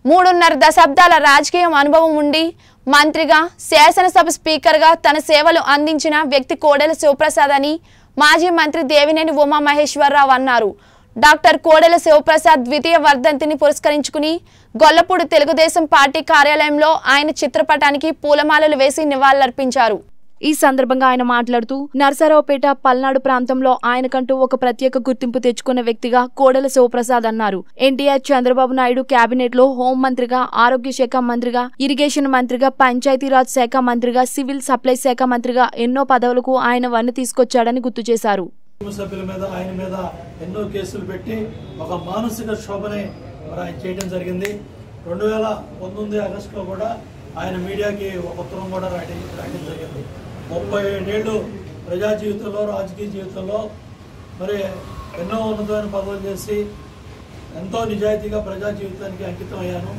మూడున్నర దశాబ్దాల రాజకీయ అనుభవం ఉండి మంత్రిగా శాసనసభ స్పీకర్గా తన సేవలు అందించిన వ్యక్తి కోడెల శివప్రసాద్ అని మాజీ మంత్రి దేవినేని ఉమామహేశ్వరరావు అన్నారు డాక్టర్ కోడెల శివప్రసాద్ ద్వితీయ వర్ధంతిని పురస్కరించుకుని గొల్లపూడి తెలుగుదేశం పార్టీ కార్యాలయంలో ఆయన చిత్రపటానికి పూలమాలలు వేసి నివాళులర్పించారు ఈ సందర్భంగా ఆయన మాట్లాడుతూ నరసరావుపేట పల్నాడు ప్రాంతంలో ఆయనకంటూ ఒక ప్రత్యేక గుర్తింపు తెచ్చుకున్న వ్యక్తిగా కోడెల శివప్రసాద్ అన్నారు ఎన్టీఆర్ చంద్రబాబు నాయుడు కేబినెట్ లో హోం మంత్రిగా ఆరోగ్య శాఖ మంత్రిగా ఇరిగేషన్ మంత్రిగా పంచాయతీరాజ్ శాఖ మంత్రిగా సివిల్ సప్లైస్ శాఖ మంత్రిగా ఎన్నో పదవులకు ఆయన వన్నె తీసుకొచ్చాడని గుర్తు చేశారు కుటుంబ సభ్యుల మీద ఆయన మీద ఎన్నో కేసులు పెట్టి ఒక మానసిక శోభని మరి ఆయన చేయడం జరిగింది రెండు వేల పంతొమ్మిది ఆగస్టులో కూడా ఆయన మీడియాకి ఒక ఉత్తరం కూడా రాయడం రాయడం జరిగింది ముప్పై ఏడేళ్ళు ప్రజా జీవితంలో రాజకీయ జీవితంలో మరి ఎన్నో ఉన్నతమైన పదవులు చేసి ఎంతో నిజాయితీగా ప్రజా జీవితానికి అంకితం అయ్యాను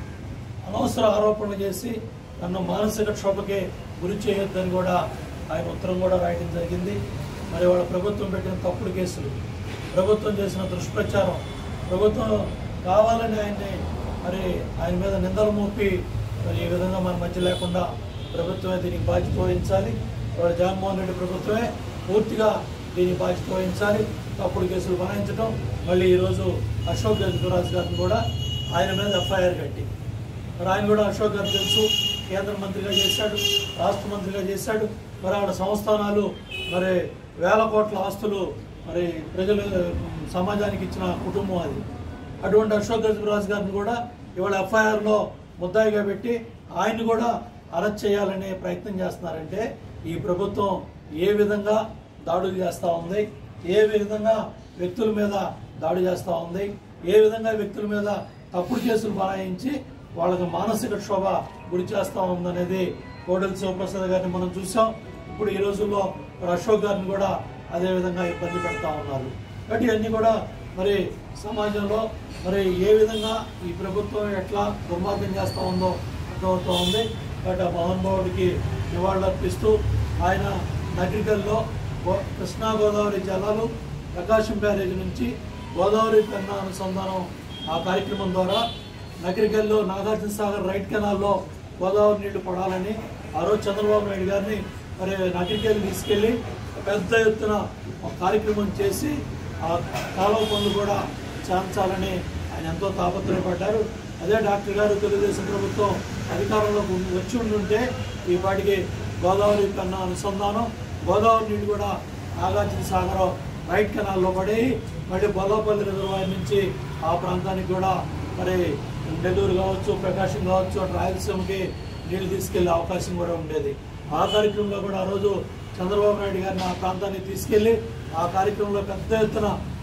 అనవసర ఆరోపణలు చేసి నన్ను మానసిక క్షోభకి గురి చేయొద్దని కూడా ఆయన ఉత్తరం కూడా రాయడం జరిగింది మరి వాళ్ళ ప్రభుత్వం పెట్టిన తప్పుడు కేసులు ప్రభుత్వం చేసిన దుష్ప్రచారం ప్రభుత్వం కావాలని ఆయన్ని మరి ఆయన మీద నిందలు మోపి మరి ఈ విధంగా మన మధ్య లేకుండా ప్రభుత్వమే దీనికి బాధ్యత వహించాలి వాళ్ళ జగన్మోహన్ రెడ్డి ప్రభుత్వమే పూర్తిగా దీనికి బాధ్యత వహించాలి తప్పుడు కేసులు బనాయించడం మళ్ళీ ఈరోజు అశోక్ గజరాజు గారిని కూడా ఆయన మీద ఎఫ్ఐఆర్ కట్టి మరి ఆయన కూడా అశోక్ గారు తెలుసు కేంద్ర మంత్రిగా చేశాడు రాష్ట్ర మంత్రిగా చేశాడు మరి ఆవిడ సంస్థానాలు మరి వేల కోట్ల ఆస్తులు మరి ప్రజలు సమాజానికి ఇచ్చిన కుటుంబం అది అటువంటి అశోక్ గజరాజు గారిని కూడా ఇవాళ ఎఫ్ఐఆర్లో ముద్దాయిగా పెట్టి ఆయన్ని కూడా అరెస్ట్ చేయాలనే ప్రయత్నం చేస్తున్నారంటే ఈ ప్రభుత్వం ఏ విధంగా దాడులు చేస్తూ ఉంది ఏ విధంగా వ్యక్తుల మీద దాడి చేస్తూ ఉంది ఏ విధంగా వ్యక్తుల మీద తప్పుడు కేసులు బనాయించి వాళ్ళకి మానసిక క్షోభ గురి చేస్తూ ఉందనేది కోడెల శివప్రసాద్ గారిని మనం చూసాం ఇప్పుడు ఈ రోజుల్లో మరి అశోక్ గారిని కూడా అదే విధంగా ఇబ్బంది పెడతా ఉన్నారు కాబట్టి ఇవన్నీ కూడా మరి సమాజంలో మరి ఏ విధంగా ఈ ప్రభుత్వం ఎట్లా దుర్మార్గం చేస్తూ ఉందో అర్థమవుతూ ఉంది కాబట్టి ఆ మహానుభావుడికి నివాళులర్పిస్తూ ఆయన నగరికల్లో గో- కృష్ణా గోదావరి జలాలు ప్రకాశం బ్యారేజ్ నుంచి గోదావరి పెన్నా అనుసంధానం ఆ కార్యక్రమం ద్వారా నగరికల్లో నాగార్జున సాగర్ రైట్ కెనాల్లో గోదావరి నీళ్లు పడాలని ఆ రోజు చంద్రబాబు నాయుడు గారిని మరి నగరికెళ్ళి తీసుకెళ్ళి పెద్ద ఎత్తున ఒక కార్యక్రమం చేసి ఆ కాలువ పనులు కూడా చేర్చాలని ఆయన ఎంతో తాపత్రయపడ్డారు అదే డాక్టర్ గారు తెలుగుదేశం ప్రభుత్వం అధికారంలోకి ఉండి- వచ్చి ఉండుంటే ఈ పాటికి గోదావరి కన్నా అనుసంధానం గోదావరి నీళ్ళు కూడా నాగార్జున సాగరం రైట్ కెనాల్లో పడి మళ్ళీ బొల్లపల్లి రిజర్వాయర్ నుంచి ఆ ప్రాంతానికి కూడా మరి నెల్లూరు కావచ్చు ప్రకాశం కావచ్చు అటు రాయలసీమకి నీళ్లు తీసుకెళ్లే అవకాశం కూడా ఉండేది ఆ కార్యక్రమంలో కూడా ఆ రోజు చంద్రబాబు నాయుడు గారిని ఆ ప్రాంతానికి తీసుకెళ్లి ఆ కార్యక్రమంలో పెద్ద ఎత్తున